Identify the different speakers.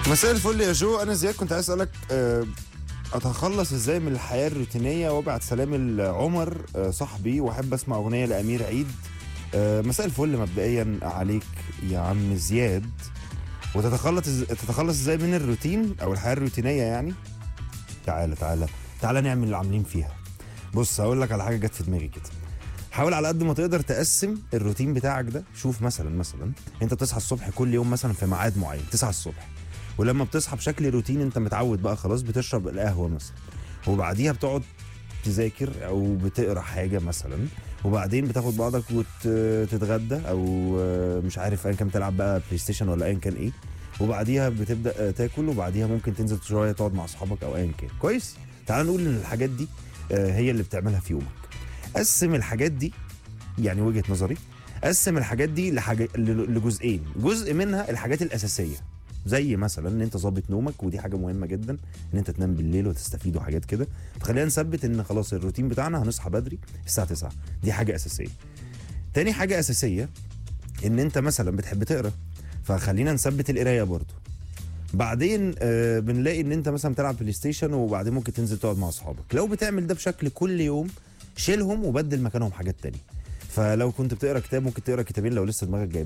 Speaker 1: مساء الفل يا جو انا زياد كنت عايز اسالك آه، اتخلص ازاي من الحياه الروتينيه وابعت سلام لعمر آه، صاحبي واحب اسمع اغنيه لامير عيد آه، مساء الفل مبدئيا عليك يا عم زياد وتتخلص تتخلص ازاي من الروتين او الحياه الروتينيه يعني تعالى تعالى تعالى نعمل اللي عاملين فيها بص هقول لك على حاجه جت في دماغي كده حاول على قد ما تقدر تقسم الروتين بتاعك ده شوف مثلا مثلا انت بتصحى الصبح كل يوم مثلا في ميعاد معين 9 الصبح ولما بتصحى بشكل روتين انت متعود بقى خلاص بتشرب القهوه مثلا وبعديها بتقعد تذاكر او بتقرا حاجه مثلا وبعدين بتاخد بعضك وتتغدى او مش عارف ايا كان بتلعب بقى بلاي ستيشن ولا ايا كان ايه وبعديها بتبدا تاكل وبعديها ممكن تنزل شويه تقعد مع اصحابك او ايا كان كويس تعال نقول ان الحاجات دي آه، هي اللي بتعملها في يومك قسم الحاجات دي يعني وجهه نظري قسم الحاجات دي لحاجة ل- لجزئين جزء منها الحاجات الاساسيه زي مثلا ان انت ظابط نومك ودي حاجه مهمه جدا ان انت تنام بالليل وتستفيد وحاجات كده فخلينا نثبت ان خلاص الروتين بتاعنا هنصحى بدري الساعه 9 دي حاجه اساسيه تاني حاجه اساسيه ان انت مثلا بتحب تقرا فخلينا نثبت القرايه برضو بعدين آه بنلاقي ان انت مثلا بتلعب بلاي ستيشن وبعدين ممكن تنزل تقعد مع اصحابك لو بتعمل ده بشكل كل يوم شيلهم وبدل مكانهم حاجات تانية فلو كنت بتقرا كتاب ممكن تقرا كتابين لو لسه دماغك جايب